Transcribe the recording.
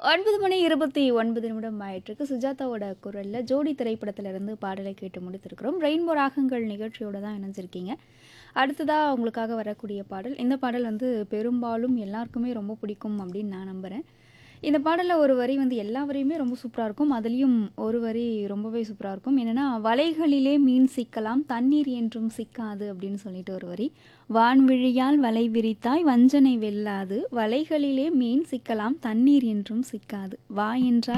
ஒன்பது மணி இருபத்தி ஒன்பது நிமிடம் ஆயிட்டிருக்கு சுஜாதாவோட குரலில் ஜோடி திரைப்படத்திலிருந்து பாடலை கேட்டு முடித்திருக்கிறோம் ரெயின்போ ராகங்கள் நிகழ்ச்சியோட தான் இணைஞ்சிருக்கீங்க அடுத்ததாக உங்களுக்காக வரக்கூடிய பாடல் இந்த பாடல் வந்து பெரும்பாலும் எல்லாருக்குமே ரொம்ப பிடிக்கும் அப்படின்னு நான் நம்புகிறேன் இந்த பாடலில் ஒரு வரி வந்து எல்லா வரியுமே ரொம்ப சூப்பராக இருக்கும் அதுலேயும் ஒரு வரி ரொம்பவே சூப்பராக இருக்கும் என்னென்னா வலைகளிலே மீன் சிக்கலாம் தண்ணீர் என்றும் சிக்காது அப்படின்னு சொல்லிட்டு ஒரு வரி வான்விழியால் வலை விரித்தாய் வஞ்சனை வெல்லாது வலைகளிலே மீன் சிக்கலாம் தண்ணீர் என்றும் சிக்காது வா என்றால்